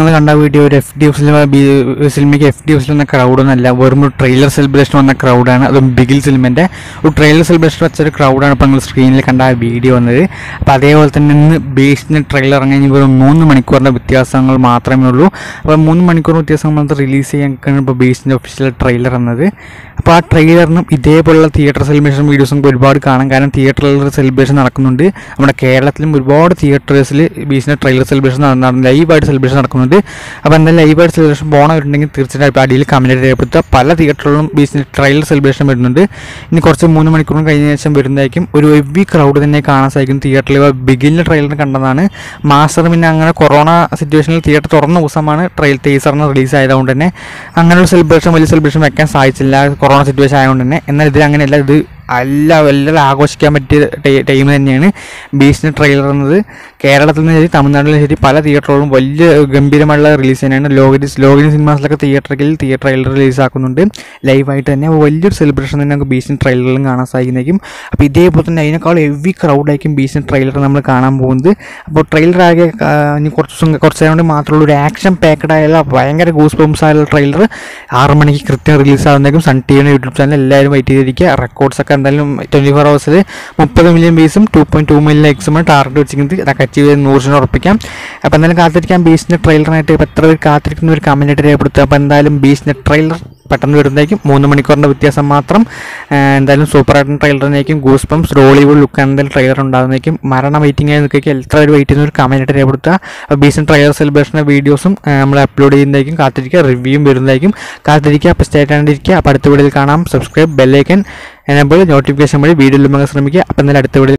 കണ്ട വീഡിയോ ഒരു F D F സിനിമയ്ക്ക് എഫ് ഡി എഫ് എന്ന ക്രൗഡൊന്നല്ല വെറും ഒരു ട്രെയിലർ സെലിബ്രേഷൻ വന്ന ക്രൗഡാണ് അതും ബിഗിൽ സിനിമൻ്റെ ഒരു ട്രെയിലർ സെലിബ്രേഷൻ വെച്ചൊരു ക്രൗഡാണ് ഇപ്പോൾ നിങ്ങൾ സ്ക്രീനിൽ കണ്ട ആ വീഡിയോ വന്നത് അപ്പോൾ അതേപോലെ തന്നെ ഇന്ന് ബേസിന് ട്രെയിലർ ഇറങ്ങി വെറും മൂന്ന് മണിക്കൂറിൻ്റെ വ്യത്യാസങ്ങൾ മാത്രമേ ഉള്ളൂ അപ്പോൾ മൂന്ന് മണിക്കൂർ വ്യത്യാസം മാത്രം റിലീസ് ചെയ്യാൻ ഇപ്പോൾ ബേസിൻ്റെ ഒഫീഷ്യൽ ട്രെയിലർ എന്നത് അപ്പോൾ ആ ട്രെയിലറിനും ഇതേപോലുള്ള തിയേറ്റർ സെലിബ്രേഷൻ വീഡിയോസും നമുക്ക് ഒരുപാട് കാണാം കാരണം തിയേറ്ററിൽ സെലിബ്രേഷൻ നടക്കുന്നുണ്ട് നമ്മുടെ കേരളത്തിലും ഒരുപാട് തിയേറ്റേഴ്സിൽ ബീച്ചിൻ്റെ ട്രെയിലർ സെലിബ്രേഷൻ നടന്നു ലൈവായിട്ട് സെലിബ്രേഷൻ നടക്കുന്നുണ്ട് അപ്പോൾ എന്തായാലും ലൈവായിട്ട് സെലിബ്രേഷൻ പോകണവരുണ്ടെങ്കിൽ തീർച്ചയായിട്ടും ഇപ്പോൾ അടിയിൽ കമൻറ്റ് രേഖപ്പെടുത്തുക പല തിയേറ്ററുകളിലും ബീച്ചിൻ്റെ ട്രെയിലർ സെലിബ്രേഷൻ വരുന്നുണ്ട് ഇനി കുറച്ച് മൂന്ന് മണിക്കൂറും കഴിഞ്ഞ ശേഷം വരുന്നതായിരിക്കും ഒരു ഹെവി ക്രൗഡ് തന്നെ കാണാൻ സാധിക്കും തിയേറ്ററിൽ ബിഗിലിൻ്റെ ട്രെയിലർ കണ്ടതാണ് മാസ്റ്റർ പിന്നെ അങ്ങനെ കൊറോണ സിറ്റുവേഷനിൽ തിയേറ്റർ തുറന്ന ദിവസമാണ് ട്രെയിൽ ടീസറിന് റിലീസ് ആയതുകൊണ്ട് തന്നെ അങ്ങനെയുള്ള സെലിബ്രേഷൻ വലിയ സെലിബ്രേഷൻ വെക്കാൻ സാധിച്ചില്ല കൊറോണ സിറ്റുവേഷൻ ആയതുകൊണ്ട് തന്നെ എന്നാൽ ഇതിൽ അങ്ങനെയല്ല ഇത് എല്ലാ എല്ലാവരും ആഘോഷിക്കാൻ പറ്റിയ ടൈം തന്നെയാണ് ബീച്ചിൻ്റെ ട്രെയിലർ എന്നത് കേരളത്തിൽ നിന്ന് ശരി തമിഴ്നാട്ടിലും ശരി പല തിയേറ്ററുകളും വലിയ ഗംഭീരമായുള്ള റിലീസ് തന്നെയാണ് ലോകരി ലോകരി സിനിമാസിലൊക്കെ തിയേറ്ററിൽ തിയേറ്റർ ട്രെയിലർ റിലീസ് ആക്കുന്നുണ്ട് ലൈവായിട്ട് തന്നെ അപ്പോൾ വലിയൊരു സെലിബ്രേഷൻ തന്നെ നമുക്ക് ബീച്ചിൻ്റെ ട്രെയിലറിലും കാണാൻ സാധിക്കുന്നതായിരിക്കും അപ്പോൾ ഇതേപോലെ തന്നെ അതിനേക്കാൾ ഹെവി ക്രൗഡായിരിക്കും ബീച്ചിൻ്റെ ട്രെയിലർ നമ്മൾ കാണാൻ പോകുന്നത് അപ്പോൾ ട്രെയിലർ ആകെ ആ, ഇനി കുറച്ച് ദിവസം കുറച്ച് നേരം കൊണ്ട് മാത്രമുള്ള ഒരു ആക്ഷൻ പാക്കഡ് ആയുള്ള ഭയങ്കര ഗൂസ് ബംസ് ആയുള്ള ട്രെയിലർ ആറ് മണിക്ക് കൃത്യം റിലീസ് ആകുന്നേക്കും സൺ ടി വിയുടെ യൂട്യൂബ് ചാനൽ എല്ലാവരും വെയിറ്റ് ചെയ്തിരിക്കുക റെക്കോർഡ്സ് ഒക്കെ എന്തായാലും ട്വൻറ്റി ഫോർ ഹവേഴ്സിൽ മുപ്പത് മില്യൺ ബേസും ടു പോയിൻറ്റ് ടു മില്യൺ ലൈക്സുമാണ് ടാർഗറ്റ് വെച്ചിരിക്കുന്നത് അതൊക്കെ അച്ചീവ് ചെയ്ത് നൂറ് ശതമാനം ഉറപ്പിക്കാം അപ്പോൾ എന്തായാലും കാത്തിരിക്കാം ബീച്ചിൻ്റെ ട്രെയിലറിനായിട്ട് ഇപ്പോൾ എത്ര പേര് കാത്തിരിക്കുന്ന ഒരു കമൻറ്റ് ആയിട്ട് രേഖപ്പെടുത്തുക അപ്പോൾ എന്തായാലും ബീച്ചിൻ്റെ ട്രെയിലർ പെട്ടെന്ന് വരുന്നതായിരിക്കും മൂന്ന് മണിക്കൂറിൻ്റെ വ്യത്യാസം മാത്രം ആ, എന്തായാലും സൂപ്പർ ആയിട്ടും ട്രെയിലറിനായിരിക്കും ഗൂസ് പംസ് റോളിവുഡ് ലുക്ക് എന്തായാലും ട്രെയിലർ ഉണ്ടാകുന്നതായിരിക്കും മരണം വെയിറ്റിംഗ് ആയി നിൽക്കുക എത്ര പേര് വെയിറ്റ് ചെയ്യുന്ന ഒരു കമൻറ്റ് ആയിട്ട് രേഖപ്പെടുത്തുക അപ്പോൾ ബീസൺ ട്രെയിലർ സെലിബ്രേഷൻ്റെ വീഡിയോസും നമ്മൾ അപ്ലോഡ് ചെയ്യുന്നതായിരിക്കും കാത്തിരിക്കുക റിവ്യൂവും വരുന്നതായിരിക്കും കാത്തിരിക്കുക അപ്പോൾ സ്റ്റേറ്റ് ആണ്ടിരിക്കുക അപ്പോൾ അടുത്ത വീഡിയോയിൽ കാണാം സബ്സ്ക്രൈബ് ബെല്ലൈക്കൻ എനബിൾ നോട്ടിഫിക്കേഷൻ വഴി വീഡിയോ ലഭ്യമാക്കാൻ ശ്രമിക്കുക അപ്പോൾ എന്തായാലും അടുത്ത വീഡിയോ